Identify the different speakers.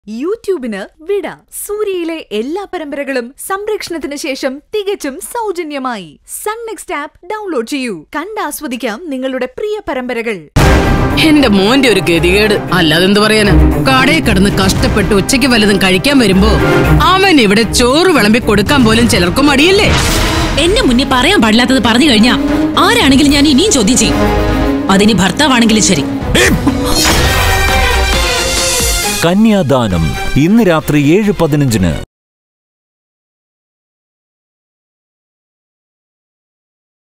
Speaker 1: യൂട്യൂബിന് വിട സൂര്യയിലെ എല്ലാ പരമ്പരകളും സംരക്ഷണത്തിന് ശേഷം തികച്ചും സൗജന്യമായി സൺ നെക്സ്റ്റ് ആപ്പ് ഡൗൺലോഡ് ചെയ്യൂ കണ്ടാസ്വദിക്കാം നിങ്ങളുടെ പ്രിയ പരമ്പരകൾ
Speaker 2: എന്റെ മോന്റെ ഒരു ഗതികേട് അല്ലാതെന്ത് പറയാന് കടയിൽ കിടന്ന് കഷ്ടപ്പെട്ട് ഉച്ചയ്ക്ക് വല്ലതും കഴിക്കാൻ വരുമ്പോ അവൻ ഇവിടെ ചോറ് വിളമ്പി കൊടുക്കാൻ പോലും ചിലർക്കും മടിയല്ലേ
Speaker 3: എന്നെ മുന്നേ പറയാൻ പാടില്ലാത്തത് പറഞ്ഞു കഴിഞ്ഞാ ആരാണെങ്കിലും ഞാൻ ഇനിയും ചോദ്യം ചെയ്യും അതിനി ഭർത്താവാണെങ്കിലും ശരി
Speaker 4: കന്യാദാനം ഇന്ന് രാത്രി ഏഴ് പതിനഞ്ചിന്